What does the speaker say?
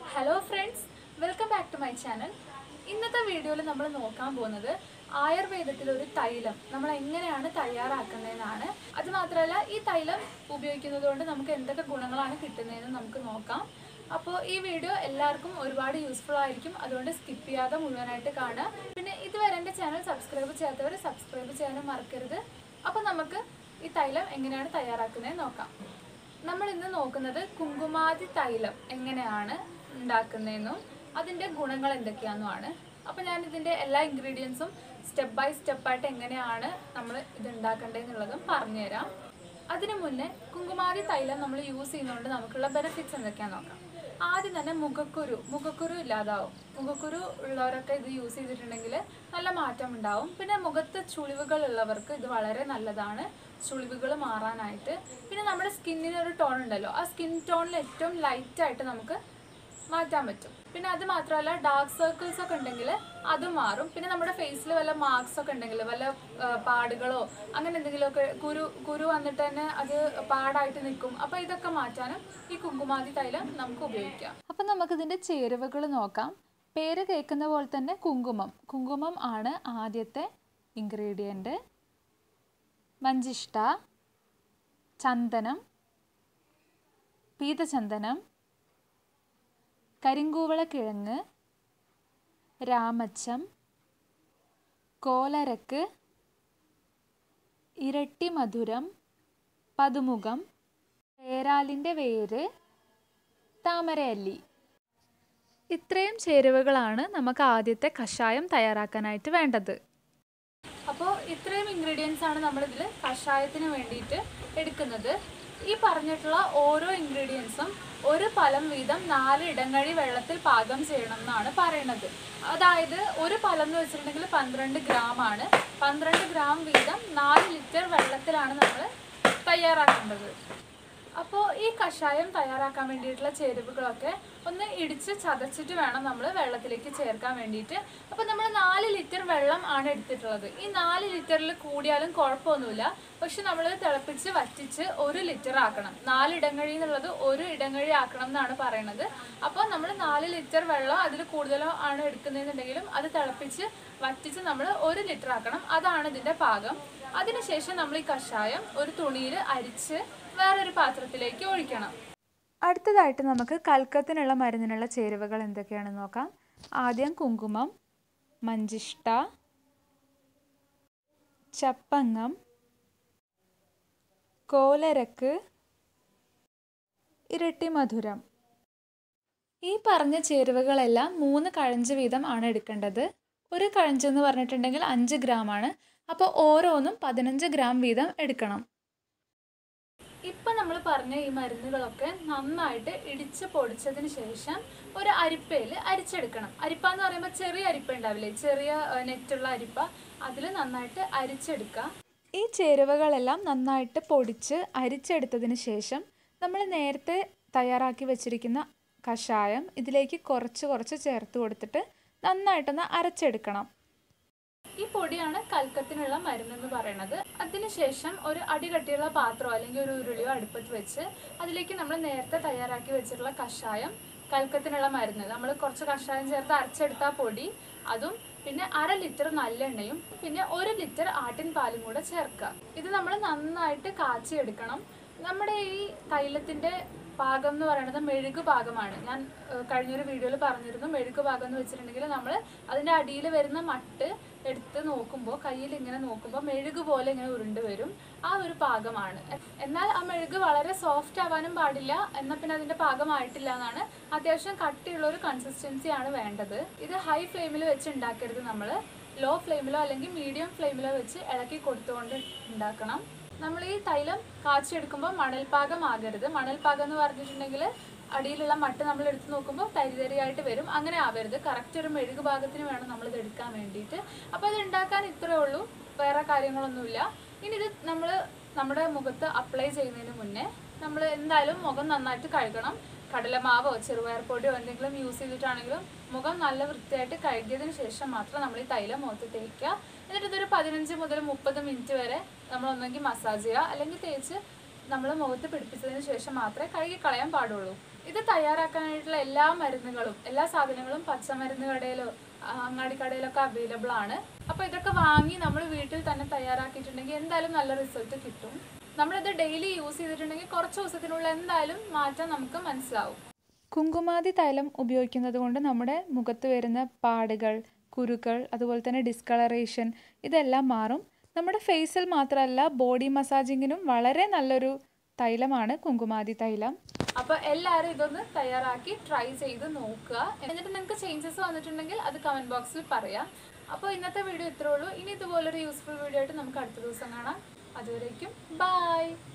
hello friends welcome back to my channel ഇന്നത്തെ വീഡിയോയിൽ നമ്മൾ നോക്കാൻ പോകുന്നത് ആയുർവേദത്തിൽ ഒരു തൈലം നമ്മൾ എങ്ങനെയാണ് തയ്യാറാക്കുന്നതെന്നാണ് അത് മാത്രമല്ല ഈ തൈലം ഉപയോഗിക്കുന്നത് കൊണ്ട് നമുക്ക് എന്തൊക്കെ ഗുണങ്ങളാണ് കിട്ടുന്നതെന്ന് നമുക്ക് നോക്കാം അപ്പോൾ ഈ വീഡിയോ എല്ലാവർക്കും ഒരുപാട് യൂസ്ഫുൾ ആയിരിക്കും അതുകൊണ്ട് സ്കിപ്പ് ചെയ്യാതെ മുഴുവനായിട്ട് കാണുക പിന്നെ ഇതുവരെ എൻ്റെ ചാനൽ സബ്സ്ക്രൈബ് ചെയ്യാത്തവർ സബ്സ്ക്രൈബ് ചെയ്യാനും മറക്കരുത് അപ്പോൾ നമുക്ക് ഈ തൈലം എങ്ങനെയാണ് തയ്യാറാക്കുന്നത് നോക്കാം നമ്മൾ ഇന്ന് നോക്കുന്നത് കുങ്കുമാതി തൈലം എങ്ങനെയാണ് ഉണ്ടാക്കുന്നതെന്നും അതിൻ്റെ ഗുണങ്ങൾ എന്തൊക്കെയാണെന്നുമാണ് അപ്പോൾ ഞാൻ ഇതിൻ്റെ എല്ലാ ഇൻഗ്രീഡിയൻസും സ്റ്റെപ്പ് ബൈ സ്റ്റെപ്പായിട്ട് എങ്ങനെയാണ് നമ്മൾ ഇത് ഉണ്ടാക്കേണ്ടതെന്നുള്ളതും പറഞ്ഞുതരാം അതിനു മുന്നേ കുങ്കുമാതി തൈലം നമ്മൾ യൂസ് ചെയ്യുന്നതുകൊണ്ട് നമുക്കുള്ള ബെനിഫിറ്റ്സ് എന്തൊക്കെയാണെന്ന് നോക്കാം ആദ്യം തന്നെ മുഖക്കുരു മുഖക്കുരു ഇല്ലാതാവും മുഖക്കുരു ഉള്ളവരൊക്കെ ഇത് യൂസ് ചെയ്തിട്ടുണ്ടെങ്കിൽ നല്ല മാറ്റം ഉണ്ടാവും പിന്നെ മുഖത്ത് ചുളിവുകൾ ഉള്ളവർക്ക് ഇത് വളരെ നല്ലതാണ് ചുളിവുകൾ മാറാനായിട്ട് പിന്നെ നമ്മുടെ സ്കിന്നിന് ഒരു ടോൺ ഉണ്ടല്ലോ ആ സ്കിൻ ടോണിൽ ഏറ്റവും ലൈറ്റായിട്ട് നമുക്ക് മാറ്റാൻ പറ്റും പിന്നെ അത് മാത്രമല്ല ഡാർക്ക് സർക്കിൾസ് ഒക്കെ ഉണ്ടെങ്കിൽ അത് മാറും പിന്നെ നമ്മുടെ ഫേസിൽ വല്ല മാർക്സ് ഒക്കെ ഉണ്ടെങ്കിൽ വല്ല ആ, പാടുകളോ അങ്ങനെ എന്തെങ്കിലുമൊക്കെ കുരു കുരു വന്നിട്ട് തന്നെ അത് പാടായിട്ട് നിൽക്കും അപ്പോൾ ഇതൊക്കെ മാറ്റാനും ഈ കുങ്കുമാതി തൈലം നമുക്ക് ഉപയോഗിക്കാം അപ്പം നമുക്കിതിൻ്റെ ചേരുവകൾ നോക്കാം പേര് കേൾക്കുന്ന പോലെ തന്നെ കുങ്കുമം കുങ്കുമം ആണ് ആദ്യത്തെ ഇൻഗ്രീഡിയൻറ്റ് മഞ്ചിഷ്ട ചന്ദനം പീതചന്ദനം കരിങ്കൂവളക്കിഴങ്ങ് രാമച്ചം കോലരക്ക് ഇരട്ടി മധുരം പതുമുഖം പേരാലിൻ്റെ വേര് താമരയല്ലി ഇത്രയും ചേരുവകളാണ് നമുക്ക് ആദ്യത്തെ കഷായം തയ്യാറാക്കാനായിട്ട് വേണ്ടത് അപ്പോൾ ഇത്രയും ഇൻഗ്രീഡിയൻസ് ആണ് നമ്മളിതിൽ കഷായത്തിന് വേണ്ടിയിട്ട് എടുക്കുന്നത് ഈ പറഞ്ഞിട്ടുള്ള ഓരോ ഇൻഗ്രീഡിയൻസും ഒരു ഫലം വീതം നാല് ഇടങ്ങഴി വെള്ളത്തിൽ പാകം ചെയ്യണം എന്നാണ് പറയുന്നത് അതായത് ഒരു ഫലം എന്ന് വെച്ചിട്ടുണ്ടെങ്കിൽ പന്ത്രണ്ട് ഗ്രാം ആണ് പന്ത്രണ്ട് ഗ്രാം വീതം നാല് ലിറ്റർ വെള്ളത്തിലാണ് നമ്മൾ തയ്യാറാക്കേണ്ടത് അപ്പോൾ ഈ കഷായം തയ്യാറാക്കാൻ വേണ്ടിയിട്ടുള്ള ചേരുവകളൊക്കെ ഒന്ന് ഇടിച്ച് ചതച്ചിട്ട് വേണം നമ്മൾ വെള്ളത്തിലേക്ക് ചേർക്കാൻ വേണ്ടിയിട്ട് അപ്പോൾ നമ്മൾ നാല് ലിറ്റർ വെള്ളം ആണ് എടുത്തിട്ടുള്ളത് ഈ നാല് ലിറ്ററിൽ കൂടിയാലും കുഴപ്പമൊന്നുമില്ല പക്ഷെ നമ്മൾ തിളപ്പിച്ച് വറ്റിച്ച് ഒരു ലിറ്റർ ആക്കണം നാല് ഇടങ്ങഴി എന്നുള്ളത് ഒരു ഇടങ്ങഴി ആക്കണം എന്നാണ് പറയുന്നത് അപ്പോൾ നമ്മൾ നാല് ലിറ്റർ വെള്ളം അതിൽ കൂടുതലോ ആണ് എടുക്കുന്നതെന്നുണ്ടെങ്കിലും അത് തിളപ്പിച്ച് വറ്റിച്ച് നമ്മൾ ഒരു ലിറ്റർ ആക്കണം അതാണ് ഇതിൻ്റെ പാകം അതിനുശേഷം നമ്മൾ ഈ കഷായം ഒരു തുണിയിൽ അരിച്ച് വേറൊരു പാത്രത്തിലേക്ക് ഒഴിക്കണം അടുത്തതായിട്ട് നമുക്ക് കൽക്കത്തിനുള്ള മരുന്നിനുള്ള ചേരുവകൾ എന്തൊക്കെയാണെന്ന് നോക്കാം ആദ്യം കുങ്കുമം മഞ്ചിഷ്ട ചപ്പങ്ങം കോലരക്ക് ഇരട്ടി മധുരം ഈ പറഞ്ഞ ചേരുവകളെല്ലാം മൂന്ന് കഴഞ്ച് വീതം ആണ് എടുക്കേണ്ടത് ഒരു കഴഞ്ച് എന്ന് പറഞ്ഞിട്ടുണ്ടെങ്കിൽ അഞ്ച് ഗ്രാം ആണ് അപ്പോൾ ഓരോന്നും പതിനഞ്ച് ഗ്രാം വീതം എടുക്കണം ഇപ്പം നമ്മൾ പറഞ്ഞ ഈ മരുന്നുകളൊക്കെ നന്നായിട്ട് ഇടിച്ച് പൊടിച്ചതിന് ശേഷം ഒരു അരിപ്പയിൽ അരിച്ചെടുക്കണം അരിപ്പ എന്ന് പറയുമ്പോൾ ചെറിയ അരിപ്പ ഉണ്ടാവില്ലേ ചെറിയ ഏഹ്, നെറ്റുള്ള അരിപ്പ അതിൽ നന്നായിട്ട് അരിച്ചെടുക്കുക ഈ ചേരുവകളെല്ലാം നന്നായിട്ട് പൊടിച്ച് അരിച്ചെടുത്തതിന് ശേഷം നമ്മൾ നേരത്തെ തയ്യാറാക്കി വെച്ചിരിക്കുന്ന കഷായം ഇതിലേക്ക് കുറച്ച് കുറച്ച് ചേർത്ത് കൊടുത്തിട്ട് നന്നായിട്ടൊന്ന് അരച്ചെടുക്കണം ഈ പൊടിയാണ് കൽക്കത്തിനുള്ള മരുന്നെന്ന് പറയുന്നത് അതിനുശേഷം ഒരു അടികട്ടിയുള്ള പാത്രമോ അല്ലെങ്കിൽ ഒരു ഉരുളിയോ അടുപ്പത്ത് വെച്ച് അതിലേക്ക് നമ്മൾ നേരത്തെ തയ്യാറാക്കി വെച്ചിട്ടുള്ള കഷായം കൽക്കത്തിനുള്ള മരുന്ന് നമ്മൾ കുറച്ച് കഷായം ചേർത്ത് അരച്ചെടുത്ത പൊടി അതും പിന്നെ അര ലിറ്റർ നല്ലെണ്ണയും പിന്നെ ഒരു ലിറ്റർ ആട്ടിൻ പാലും കൂടെ ചേർക്കുക ഇത് നമ്മൾ നന്നായിട്ട് കാച്ചിയെടുക്കണം നമ്മുടെ ഈ തൈലത്തിന്റെ പാകം എന്ന് പറയുന്നത് മെഴുക് പാകമാണ് ഞാൻ ഏഹ്, കഴിഞ്ഞൊരു വീഡിയോയിൽ പറഞ്ഞിരുന്നു മെഴുക് പാകം എന്ന് വെച്ചിട്ടുണ്ടെങ്കിൽ നമ്മൾ അതിൻ്റെ അടിയിൽ വരുന്ന മട്ട് എടുത്ത് നോക്കുമ്പോൾ കയ്യിൽ ഇങ്ങനെ നോക്കുമ്പോൾ മെഴുക് പോലെ ഇങ്ങനെ ഉരുണ്ട് വരും ആ ഒരു പാകമാണ് എ- എന്നാൽ ആ മെഴുക് വളരെ സോഫ്റ്റ് ആവാനും പാടില്ല എന്നാൽ പിന്നെ അതിൻ്റെ പാകമായിട്ടില്ല എന്നാണ് അത്യാവശ്യം കട്ടിയുള്ള ഒരു കൺസിസ്റ്റൻസി ആണ് വേണ്ടത് ഇത് ഹൈ ഫ്ലെയിമിൽ വെച്ച് ഉണ്ടാക്കരുത് നമ്മൾ ലോ ഫ്ലെയിമിലോ അല്ലെങ്കിൽ മീഡിയം ഫ്ലെയിമിലോ വെച്ച് ഇളക്കി കൊടുത്തുകൊണ്ട് ഉണ്ടാക്കണം നമ്മൾ ഈ തൈലം കാച്ചിയെടുക്കുമ്പോൾ മണൽപ്പാകം ആകരുത് മണൽപ്പാകം എന്ന് പറഞ്ഞിട്ടുണ്ടെങ്കിൽ അടിയിലുള്ള മട്ട് നമ്മൾ എടുത്ത് നോക്കുമ്പോൾ തരിതരിയായിട്ട് വരും അങ്ങനെ ആവരുത് കറക്റ്റ് ഒരു മെഴുക് ഭാഗത്തിന് വേണം നമ്മൾ ഇത് എടുക്കാൻ വേണ്ടിയിട്ട് അപ്പോൾ ഇത് ഉണ്ടാക്കാൻ ഇത്രയേ ഉള്ളൂ വേറെ കാര്യങ്ങളൊന്നുമില്ല ഇനി ഇത് നമ്മൾ നമ്മുടെ മുഖത്ത് അപ്ലൈ ചെയ്യുന്നതിന് മുന്നേ നമ്മൾ എന്തായാലും മുഖം നന്നായിട്ട് കഴുകണം കടലമാവോ ചെറുപയർ പൊടിയോ എന്തെങ്കിലും യൂസ് ചെയ്തിട്ടാണെങ്കിലും മുഖം നല്ല വൃത്തിയായിട്ട് കഴുകിയതിന് ശേഷം മാത്രം നമ്മൾ ഈ തൈലം മുഖത്ത് തേക്കുക എന്നിട്ട് ഇതൊരു പതിനഞ്ച് മുതൽ മുപ്പത് മിനിറ്റ് വരെ നമ്മൾ ഒന്നെങ്കിൽ മസാജ് ചെയ്യുക അല്ലെങ്കിൽ തേച്ച് നമ്മൾ മുഖത്ത് പിടിപ്പിച്ചതിന് ശേഷം മാത്രമേ കഴുകി കളയാൻ പാടുള്ളൂ ഇത് തയ്യാറാക്കാനായിട്ടുള്ള എല്ലാ മരുന്നുകളും എല്ലാ സാധനങ്ങളും പച്ചമരുന്ന് കടയിലോ ആ, അങ്ങാടി കടയിലൊക്കെ അവൈലബിൾ ആണ് അപ്പോൾ ഇതൊക്കെ വാങ്ങി നമ്മൾ വീട്ടിൽ തന്നെ തയ്യാറാക്കിയിട്ടുണ്ടെങ്കിൽ എന്തായാലും നല്ല റിസൾട്ട് കിട്ടും നമ്മളിത് ഡെയിലി യൂസ് ചെയ്തിട്ടുണ്ടെങ്കിൽ കുറച്ച് ദിവസത്തിനുള്ളിൽ എന്തായാലും മാറ്റം നമുക്ക് മനസ്സിലാവും കുങ്കുമാതി തൈലം ഉപയോഗിക്കുന്നത് കൊണ്ട് നമ്മുടെ മുഖത്ത് വരുന്ന പാടുകൾ കുരുക്കൾ അതുപോലെ തന്നെ ഡിസ്കളറേഷൻ ഇതെല്ലാം മാറും നമ്മുടെ ഫേസിൽ മാത്രമല്ല ബോഡി മസാജിങ്ങിനും വളരെ നല്ലൊരു തൈലമാണ് കുങ്കുമാതി തൈലം അപ്പോൾ എല്ലാവരും ഇതൊന്ന് തയ്യാറാക്കി ട്രൈ ചെയ്ത് നോക്കുക എന്നിട്ട് നിങ്ങൾക്ക് ചേഞ്ചസ് വന്നിട്ടുണ്ടെങ്കിൽ അത് കമൻറ്റ് ബോക്സിൽ പറയാം അപ്പോൾ ഇന്നത്തെ വീഡിയോ ഇത്രേ ഉള്ളൂ ഇനി ഇതുപോലൊരു യൂസ്ഫുൾ വീഡിയോ ആയിട്ട് നമുക്ക് അടുത്ത ദിവസം കാണാം അതുവരേക്കും ബൈ